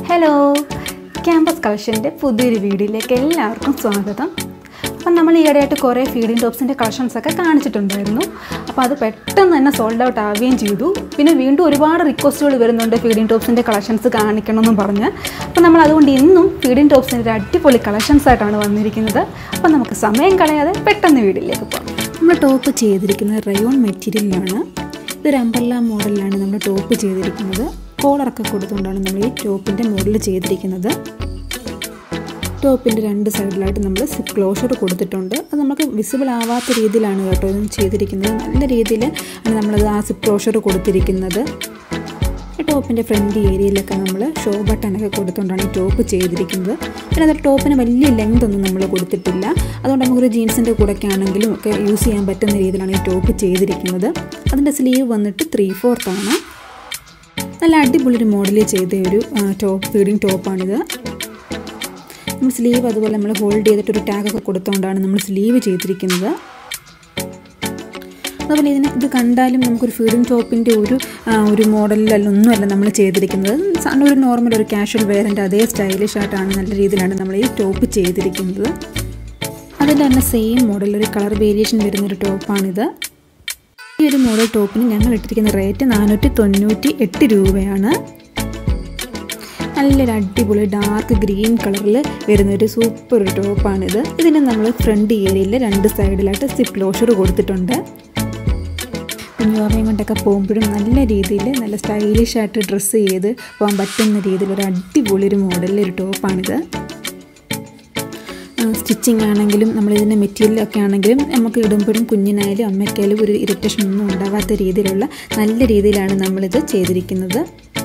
hello campus കളക്ഷൻ്റെ പുതിയൊരു വീഡിയോയിലേക്ക് എല്ലാവർക്കും സ്വാഗതം അപ്പം നമ്മൾ ഈയിടെയായിട്ട് കുറേ ഫീഡിങ് ടോപ്സിൻ്റെ കളക്ഷൻസൊക്കെ കാണിച്ചിട്ടുണ്ടായിരുന്നു അപ്പോൾ അത് പെട്ടെന്ന് തന്നെ സോൾഡ് ഔട്ട് ആവുകയും ചെയ്തു പിന്നെ വീണ്ടും ഒരുപാട് റിക്വസ്റ്റുകൾ വരുന്നുണ്ട് ഫീഡിങ് ടോപ്സിൻ്റെ കളക്ഷൻസ് കാണിക്കണമെന്നും പറഞ്ഞ് അപ്പോൾ നമ്മൾ അതുകൊണ്ട് ഇന്നും ഫീഡിങ് ടോപ്സിൻ്റെ ഒരു അടിപൊളി കളക്ഷൻസ് ആയിട്ടാണ് വന്നിരിക്കുന്നത് അപ്പോൾ നമുക്ക് സമയം കളയാതെ പെട്ടെന്ന് വീഡിയോയിലേക്ക് പോകാം നമ്മൾ ടോപ്പ് ചെയ്തിരിക്കുന്നത് റയോൺ മെറ്റീരിയലിലാണ് ഇതൊരു അമ്പല്ല മോഡലിലാണ് നമ്മൾ ടോപ്പ് ചെയ്തിരിക്കുന്നത് കോളറൊക്കെ കൊടുത്തുകൊണ്ടാണ് നമ്മൾ ഈ ടോപ്പിൻ്റെ മോഡൽ ചെയ്തിരിക്കുന്നത് ടോപ്പിൻ്റെ രണ്ട് സൈഡിലായിട്ട് നമ്മൾ സിപ്പ് ക്ലോഷർ കൊടുത്തിട്ടുണ്ട് അത് നമുക്ക് വിസിബിൾ ആവാത്ത രീതിയിലാണ് കേട്ടോ ഇത് ചെയ്തിരിക്കുന്നത് നല്ല രീതിയിൽ ആണ് നമ്മളത് ആ സിപ്പ് ക്ലോഷർ കൊടുത്തിരിക്കുന്നത് ഈ ടോപ്പിൻ്റെ ഫ്രണ്ട് ഏരിയയിലൊക്കെ നമ്മൾ ഷോ ബട്ടണൊക്കെ കൊടുത്തുകൊണ്ടാണ് ഈ ടോപ്പ് ചെയ്തിരിക്കുന്നത് പിന്നെ അത് ടോപ്പിന് വലിയ ലെങ്ത് ഒന്നും നമ്മൾ കൊടുത്തിട്ടില്ല അതുകൊണ്ട് നമുക്കൊരു ജീൻസിൻ്റെ കൂടെയൊക്കെ ആണെങ്കിലും ഒക്കെ യൂസ് ചെയ്യാൻ പറ്റുന്ന രീതിയിലാണ് ഈ ടോപ്പ് ചെയ്തിരിക്കുന്നത് അതിൻ്റെ സ്ലീവ് വന്നിട്ട് ത്രീ ഫോർത്താണ് നല്ല അടിപൊളി ഒരു മോഡലിൽ ചെയ്ത ഒരു ടോപ്പ് ഫീഡിങ് ടോപ്പാണിത് നമ്മൾ സ്ലീവ് അതുപോലെ നമ്മൾ ഹോൾഡ് ചെയ്തിട്ട് ഒരു ടാഗൊക്കെ കൊടുത്തുകൊണ്ടാണ് നമ്മൾ സ്ലീവ് ചെയ്തിരിക്കുന്നത് അതുപോലെ ഇതിന് ഇത് കണ്ടാലും നമുക്കൊരു ഫീഡിങ് ടോപ്പിൻ്റെ ഒരു ആ, ഒരു മോഡലിലൊന്നുമല്ല നമ്മൾ ചെയ്തിരിക്കുന്നത് സാധാരണ ഒരു നോർമൽ ഒരു കാഷ്വൽ വെയറിൻ്റെ അതേ സ്റ്റൈലിഷ് ആയിട്ടാണ് നല്ല രീതിയിലാണ് നമ്മൾ ഈ ടോപ്പ് ചെയ്തിരിക്കുന്നത് അതിൻ്റെ തന്നെ സെയിം മോഡൽ ഒരു കളർ വേരിയേഷൻ വരുന്നൊരു ടോപ്പാണിത് ഈ ഒരു മോഡൽ ടോപ്പിന് ഞങ്ങൾ ഇട്ടിരിക്കുന്ന റേറ്റ് നാനൂറ്റി തൊണ്ണൂറ്റി എട്ട് രൂപയാണ് നല്ലൊരു അടിപൊളി ഡാർക്ക് ഗ്രീൻ കളറിൽ വരുന്നൊരു സൂപ്പർ ഒരു ടോപ്പാണിത് ഇതിന് നമ്മൾ ഫ്രണ്ട് ഏരിയയിൽ രണ്ട് സൈഡിലായിട്ട് സിപ്പ് ക്ലോഷർ കൊടുത്തിട്ടുണ്ട് കുഞ്ഞോറയും കൊണ്ടൊക്കെ പോകുമ്പോഴും നല്ല രീതിയിൽ നല്ല സ്റ്റൈലിഷ് ആയിട്ട് ഡ്രസ്സ് ചെയ്ത് പോകാൻ പറ്റുന്ന രീതിയിൽ ഒരു അടിപൊളി ഒരു മോഡലിൽ ഒരു ടോപ്പാണിത് സ്റ്റിച്ചിങ് ആണെങ്കിലും നമ്മളിതിൻ്റെ മെറ്റീരിയലൊക്കെ ആണെങ്കിലും നമുക്ക് ഇടുമ്പോഴും കുഞ്ഞിനായാലും അമ്മയ്ക്കായാലും ഒരു ഇറിറ്റേഷൻ ഒന്നും ഉണ്ടാവാത്ത രീതിയിലുള്ള നല്ല രീതിയിലാണ് നമ്മളിത് ചെയ്തിരിക്കുന്നത്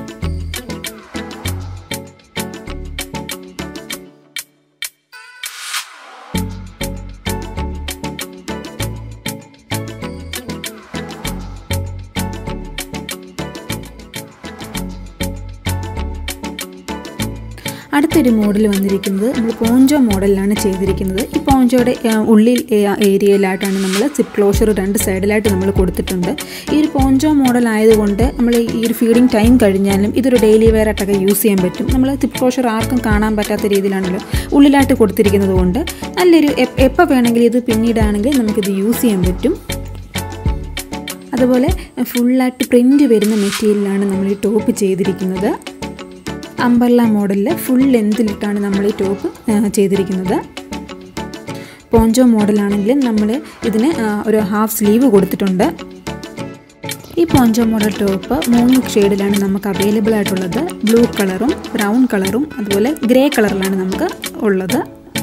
അടുത്തൊരു മോഡൽ വന്നിരിക്കുന്നത് നമ്മൾ പോഞ്ചോ മോഡലിലാണ് ചെയ്തിരിക്കുന്നത് ഈ പോഞ്ചോയുടെ ആ, ഉള്ളിൽ ഏ- ഏരിയയിലായിട്ടാണ് നമ്മൾ സിപ്പ് ക്ലോഷർ രണ്ട് സൈഡിലായിട്ട് നമ്മൾ കൊടുത്തിട്ടുണ്ട് ഈ ഒരു പോഞ്ചോ മോഡൽ ആയതുകൊണ്ട് നമ്മൾ ഈ ഒരു ഫീഡിങ് ടൈം കഴിഞ്ഞാലും ഇതൊരു ഡെയിലി വെയർ ആയിട്ടൊക്കെ യൂസ് ചെയ്യാൻ പറ്റും നമ്മൾ സിപ്പ് ക്ലോഷർ ആർക്കും കാണാൻ പറ്റാത്ത രീതിയിലാണല്ലോ ഉള്ളിലായിട്ട് കൊടുത്തിരിക്കുന്നത് കൊണ്ട് നല്ലൊരു എപ്പോൾ വേണമെങ്കിലും ഇത് പിന്നീടാണെങ്കിൽ നമുക്കിത് യൂസ് ചെയ്യാൻ പറ്റും അതുപോലെ ഫുള്ളായിട്ട് പ്രിൻ്റ് വരുന്ന മെറ്റീരിയലാണ് നമ്മൾ ഈ ടോപ്പ് ചെയ്തിരിക്കുന്നത് അമ്പർല മോഡലിൽ ഫുൾ ലെങ്തിലിട്ടാണ് നമ്മൾ ഈ ടോപ്പ് ആ, ചെയ്തിരിക്കുന്നത് പോഞ്ചോ മോഡലാണെങ്കിലും നമ്മൾ ഇതിന് ആ, ഒരു ഹാഫ് സ്ലീവ് കൊടുത്തിട്ടുണ്ട് ഈ പോഞ്ചോ മോഡൽ ടോപ്പ് മൂന്ന് ഷെയ്ഡിലാണ് നമുക്ക് അവൈലബിൾ ആയിട്ടുള്ളത് ബ്ലൂ കളറും ബ്രൗൺ കളറും അതുപോലെ ഗ്രേ കളറിലാണ് നമുക്ക് ഉള്ളത്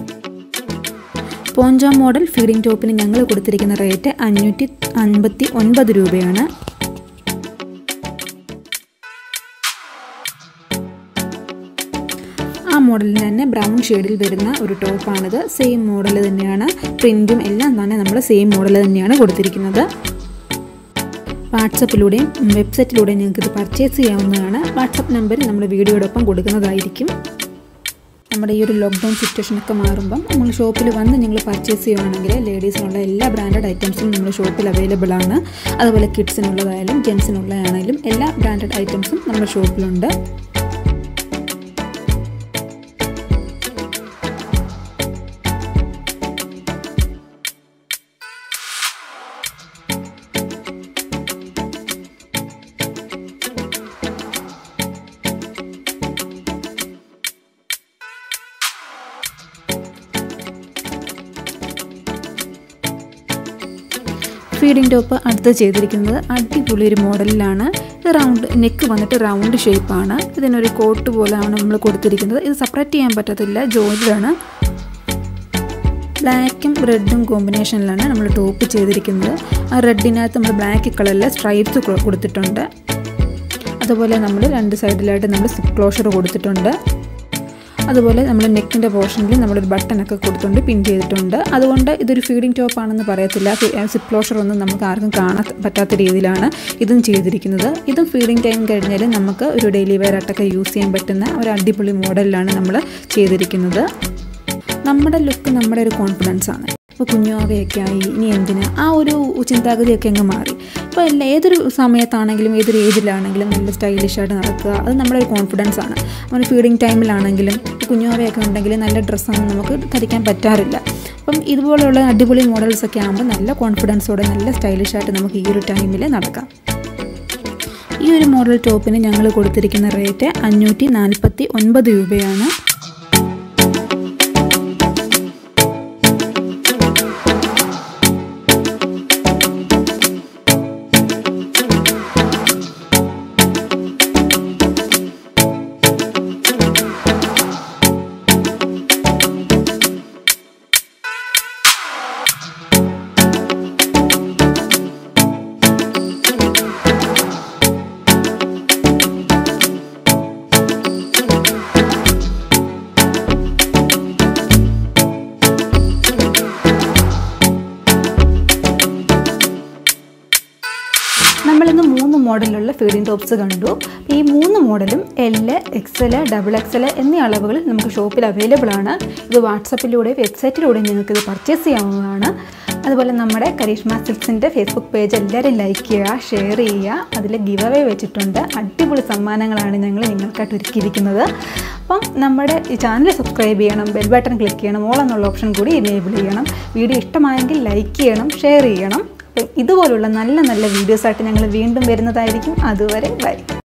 പോഞ്ചോ മോഡൽ ഫീഡിംഗ് ടോപ്പിന് ഞങ്ങൾ കൊടുത്തിരിക്കുന്ന റേറ്റ് അഞ്ഞൂറ്റി അൻപത്തി ഒൻപത് രൂപയാണ് ആ മോഡലിന് തന്നെ ബ്രൗൺ ഷെയ്ഡിൽ വരുന്ന ഒരു ടോപ്പാണിത് സെയിം മോഡൽ തന്നെയാണ് പ്രിൻറ്റും എല്ലാം തന്നെ നമ്മൾ സെയിം മോഡൽ തന്നെയാണ് കൊടുത്തിരിക്കുന്നത് വാട്സപ്പിലൂടെയും വെബ്സൈറ്റിലൂടെയും നിങ്ങൾക്ക് ഇത് പർച്ചേസ് ചെയ്യാവുന്നതാണ് വാട്സപ്പ് നമ്പർ നമ്മുടെ വീഡിയോടൊപ്പം കൊടുക്കുന്നതായിരിക്കും നമ്മുടെ ഈ ഒരു ലോക്ക്ഡൗൺ സിറ്റുവേഷനൊക്കെ മാറുമ്പം നമ്മൾ ഷോപ്പിൽ വന്ന് നിങ്ങൾ പർച്ചേസ് ചെയ്യുവാണെങ്കിൽ ലേഡീസിനുള്ള എല്ലാ ബ്രാൻഡഡ് ഐറ്റംസും നമ്മുടെ ഷോപ്പിൽ അവൈലബിൾ ആണ് അതുപോലെ കിഡ്സിനുള്ളതായാലും ജെൻസിനുള്ളതായാലും എല്ലാ ബ്രാൻഡഡ് ഐറ്റംസും നമ്മുടെ ഷോപ്പിലുണ്ട് ഫീഡിംഗ് ടോപ്പ് അടുത്ത് ചെയ്തിരിക്കുന്നത് അടിപൊളി ഒരു മോഡലിലാണ് ഇത് റൗണ്ട് നെക്ക് വന്നിട്ട് റൗണ്ട് ഷേപ്പാണ് ഇതിനൊരു കോട്ട് പോലെയാണ് നമ്മൾ കൊടുത്തിരിക്കുന്നത് ഇത് സെപ്പറേറ്റ് ചെയ്യാൻ പറ്റത്തില്ല ജോയിൻ്റാണ് ബ്ലാക്കും റെഡും കോമ്പിനേഷനിലാണ് നമ്മൾ ടോപ്പ് ചെയ്തിരിക്കുന്നത് ആ റെഡിനകത്ത് നമ്മൾ ബ്ലാക്ക് കളറിൽ സ്ട്രൈപ്സ് കൊടുത്തിട്ടുണ്ട് അതുപോലെ നമ്മൾ രണ്ട് സൈഡിലായിട്ട് നമ്മൾ സിപ്പ് ക്ലോഷർ കൊടുത്തിട്ടുണ്ട് അതുപോലെ നമ്മൾ നെക്കിൻ്റെ പോർഷനിൽ നമ്മളൊരു ബട്ടനൊക്കെ കൊടുത്തുകൊണ്ട് പിൻ ചെയ്തിട്ടുണ്ട് അതുകൊണ്ട് ഇതൊരു ഫീഡിംഗ് ടോപ്പ് ആണെന്ന് പറയത്തില്ല സിപ്പ് ക്ലോഷർ ഒന്നും നമുക്ക് ആർക്കും കാണാൻ പറ്റാത്ത രീതിയിലാണ് ഇതും ചെയ്തിരിക്കുന്നത് ഇതും ഫീഡിംഗ് ടൈം കഴിഞ്ഞാൽ നമുക്ക് ഒരു ഡെയിലി വെയർ ആയിട്ടൊക്കെ യൂസ് ചെയ്യാൻ പറ്റുന്ന ഒരു അടിപൊളി മോഡലിലാണ് നമ്മൾ ചെയ്തിരിക്കുന്നത് നമ്മുടെ ലുക്ക് നമ്മുടെ ഒരു കോൺഫിഡൻസ് ആണ് ഇപ്പോൾ കുഞ്ഞുവാവയൊക്കെ ആയി ഇനി എന്തിനാ ആ ഒരു ചിന്താഗതിയൊക്കെ അങ്ങ് മാറി ഇപ്പോൾ എല്ലാ ഏതൊരു സമയത്താണെങ്കിലും ഏതൊരു ഏജിലാണെങ്കിലും നല്ല സ്റ്റൈലിഷ് ആയിട്ട് നടക്കുക അത് നമ്മുടെ ഒരു കോൺഫിഡൻസ് ആണ് അവന് ഫീഡിങ് ടൈമിലാണെങ്കിലും കുഞ്ഞുവാവയൊക്കെ ഉണ്ടെങ്കിൽ നല്ല ഡ്രസ്സൊന്നും നമുക്ക് ധരിക്കാൻ പറ്റാറില്ല അപ്പം ഇതുപോലെയുള്ള അടിപൊളി മോഡൽസ് ഒക്കെ ആകുമ്പോൾ നല്ല കോൺഫിഡൻസോടെ നല്ല സ്റ്റൈലിഷ് ആയിട്ട് നമുക്ക് ഈ ഒരു ടൈമിൽ നടക്കാം ഈ ഒരു മോഡൽ ടോപ്പിന് ഞങ്ങൾ കൊടുത്തിരിക്കുന്ന റേറ്റ് അഞ്ഞൂറ്റി നാൽപ്പത്തി ഒൻപത് രൂപയാണ് നമ്മളിന്ന് മൂന്ന് മോഡലിലുള്ള ഫീഡിംഗ് ടോപ്സ് കണ്ടു ഈ മൂന്ന് മോഡലും എൽ എക്സൽ ഡബിൾ എക്സൽ എന്നീ അളവുകളിൽ നമുക്ക് ഷോപ്പിൽ അവൈലബിൾ ആണ് ഇത് വാട്സപ്പിലൂടെ വെബ്സൈറ്റിലൂടെ നിങ്ങൾക്ക് ഇത് പർച്ചേസ് ചെയ്യാവുന്നതാണ് അതുപോലെ നമ്മുടെ കരീഷ്മ സിൽക്സിൻ്റെ ഫേസ്ബുക്ക് പേജ് എല്ലാവരും ലൈക്ക് ചെയ്യുക ഷെയർ ചെയ്യുക അതിൽ ഗിവ് അവേ വെച്ചിട്ടുണ്ട് അടിപൊളി സമ്മാനങ്ങളാണ് ഞങ്ങൾ നിങ്ങൾക്കായിട്ട് ഒരുക്കിയിരിക്കുന്നത് അപ്പം നമ്മുടെ ഈ ചാനൽ സബ്സ്ക്രൈബ് ചെയ്യണം ബെൽ ബട്ടൺ ക്ലിക്ക് ചെയ്യണം ഓൾ എന്നുള്ള ഓപ്ഷൻ കൂടി എനേബിൾ ചെയ്യണം വീഡിയോ ഇഷ്ടമായെങ്കിൽ ലൈക്ക് ചെയ്യണം ഷെയർ ചെയ്യണം അപ്പം ഇതുപോലുള്ള നല്ല നല്ല വീഡിയോസായിട്ട് ഞങ്ങൾ വീണ്ടും വരുന്നതായിരിക്കും അതുവരെ ബൈ